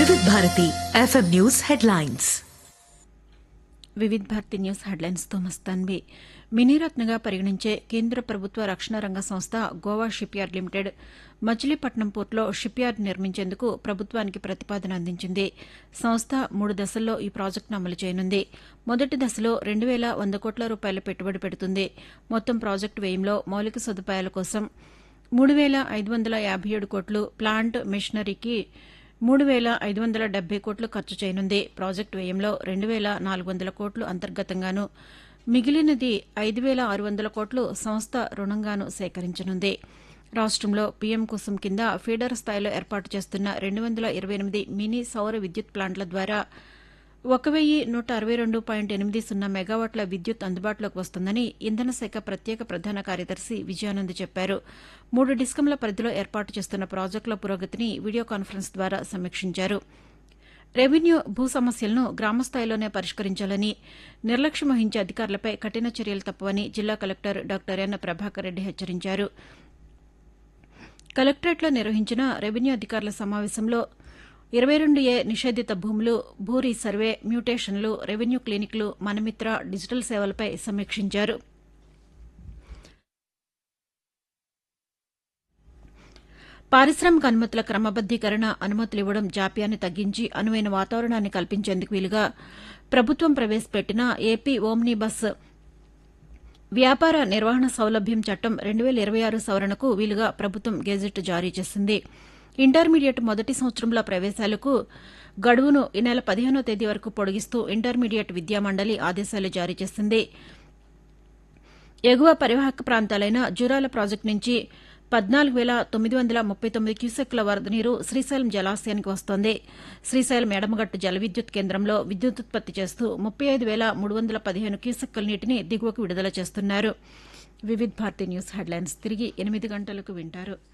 వివిధ Bharati FM news headlines Vividh Bharati news హెడ్లైన్స్తో మస్తాన్వి మినీరత్నగా పరిగణించే కేంద్ర ప్రభుత్వ రక్షణ రంగ సంస్థ Goa shipyard limited Machilipatnam పోర్టులో షిప్ యార్డ్ నిర్మించేందుకు ప్రభుత్వానికి ప్రతిపాదన అందించింది సంస్థ మూడు దశల్లో ఈ ప్రాజెక్టును అమలు చేయనుంది మొదటి దశలో రెండు వేల వంద కోట్ల రూపాయల పెట్టుబడి పెడుతుంది మొత్తం ప్రాజెక్టు వ్యయంలో మౌలిక సదుపాయాల కోసం మూడు వేల ఐదు వందల యాభై ఏడు కోట్లు ప్లాంట్ మిషనరీకి మూడు వేల ఐదు వందల డెబ్బై కోట్లు ఖర్చు చేయనుంది ప్రాజెక్టు వ్యయంలో రెండు వేల నాలుగు వందల కోట్లు అంతర్గతంగాను మిగిలినది ఐదు వేల ఆరు వందల కోట్లు సంస్థ రుణంగాను సేకరించనుంది రాష్టంలో పీఎం కుసుమ్ కింద ఫీడర్ స్థాయిలో ఏర్పాటు చేస్తున్న రెండు వందల ఇరవై ఎనిమిది మినీ సౌర విద్యుత్ ప్లాంట్ల ద్వారా ఒక వెయ్యి నూట అరవై రెండు పాయింట్ ఎనిమిది సున్నా మెగావాట్ల విద్యుత్ అందుబాటులోకి వస్తుందని ఇంధన శాఖ ప్రత్యేక ప్రధాన కార్యదర్శి విజయానంద్ చెప్పారు మూడు డిస్కంల పరిధిలో ఏర్పాటు చేస్తున్న ప్రాజెక్టుల పురోగతిని వీడియో కాన్ఫరెన్స్ ద్వారా సమీక్షించారు రెవెన్యూ భూ సమస్యలను గ్రామస్థాయిలోనే పరిష్కరించాలని నిర్లక్ష్యం వహించే అధికారులపై కఠిన చర్యలు తప్పవని జిల్లా collector doctor N Prabhakar Reddy హెచ్చరించారు కలెక్టరేట్లో నిర్వహించిన రెవెన్యూ అధికారుల సమావేశంలో ఇరవై రెండు ఏ నిషేధిత భూములు భూ రీసర్వే మ్యూటేషన్లు రెవెన్యూ క్లినిక్లు మనమిత్ర డిజిటల్ సేవలపై సమీక్షించారు పారిశ్రామిక అనుమతుల క్రమబద్దీకరణ అనుమతులు ఇవ్వడం జాప్యాన్ని తగ్గించి అనువైన వాతావరణాన్ని కల్పించేందుకు వీలుగా ప్రభుత్వం ప్రవేశపెట్టిన ఏపీ ఓమ్నీ బస్ వ్యాపార నిర్వహణ సౌలభ్యం చట్టం రెండు వేల ఇరవై ఆరు సవరణకు వీలుగా ప్రభుత్వం గెజెట్ జారీ చేసింది ఇంటర్మీడియట్ మొదటి సంవత్సరంలో ప్రవేశాలకు గడువును ఈ నెల పదిహేనో తేదీ వరకు పొడిగిస్తూ ఇంటర్మీడియట్ విద్యామండలి ఆదేశాలు జారీ చేసింది ఎగువ పరివాహక ప్రాంతాలైన జూరాల ప్రాజెక్టు నుంచి పద్నాలుగు వేల తొమ్మిది వందల ముప్పై తొమ్మిది క్యూసెక్ల వరద నీరు శ్రీశైలం జలాశయానికి వస్తోంది శ్రీశైలం ఎడమగట్టు జల విద్యుత్ కేంద్రంలో విద్యుత్ ఉత్పత్తి చేస్తూ ముప్పై ఐదు వేల మూడు వందల పదిహేను క్యూసెక్కుల నీటిని దిగువకు విడుదల చేస్తున్నారు వివిధ్ భారతి న్యూస్ హెడ్లైన్స్ తిరిగి ఎనిమిది గంటలకు వింటారు